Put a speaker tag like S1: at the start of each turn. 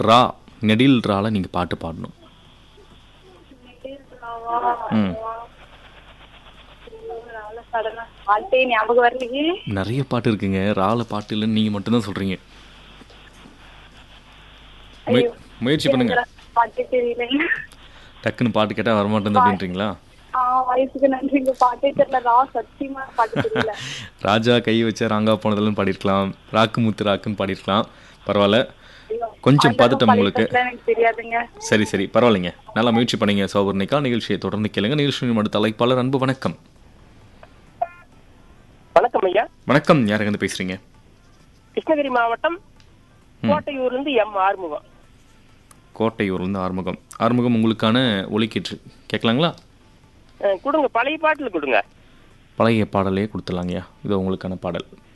S1: ரா நெடில் ரால நீங்கள் பாட்டு பாடணும் ம்
S2: பாட்டே ஞாபகம் வரலையே
S1: நிறைய பாட்டு இருக்குங்க ரால பாட்டு இல்லைன்னு நீங்கள் மட்டும்தான் சொல்கிறீங்க முயற்சி பண்ணுங்க
S2: பாட்டே தெரியல
S1: டக்குன்னு பாட்டு கேட்டால் வரமாட்டேன் அப்படின்றீங்களா
S2: ஆ வயசுக்கு நன்றிங்க பாட்டே தெரியல ரா சத்தியமா பாட்டு தெரியல
S1: ராஜா கை வச்ச ராங்கா போனதுலன்னு பாடியிருக்கலாம் ராக்கு முத்து ராக்குன்னு பாடியிருக்கலாம் பரவாயில்ல கொஞ்சம் பார்த்துட்டோம் உங்களுக்கு
S2: பாட்டெல்லாம் எனக்கு தெரியாதுங்க
S1: சரி சரி பரவாயில்லைங்க நல்லா முயற்சி பண்ணீங்க சோபர்ணிக்கா நிகழ்ச்சியை தொடர்ந்து கேளுங்க நிகழ்ச்சியின் அடுத்த அழைப்பாளர் அன்பு வணக்கம்
S3: வணக்கம் ஐயா
S1: வணக்கம் யாருங்க இருந்து பேசுறீங்க
S3: கிருஷ்ணகிரி மாவட்டம் கோட்டையூர்ல இருந்து எம் ஆறுமுகம்
S1: கோட்டையூர்லேருந்து ஆறுமுகம் ஆறுமுகம் உங்களுக்கான ஒலிக்கீற்று கேட்கலாங்களா
S3: அஹ் கொடுங்க பழைய பாட்டுல கொடுங்க
S1: பழைய பாடலே கொடுத்துடலாங்கய்யா இது உங்களுக்கான பாடல்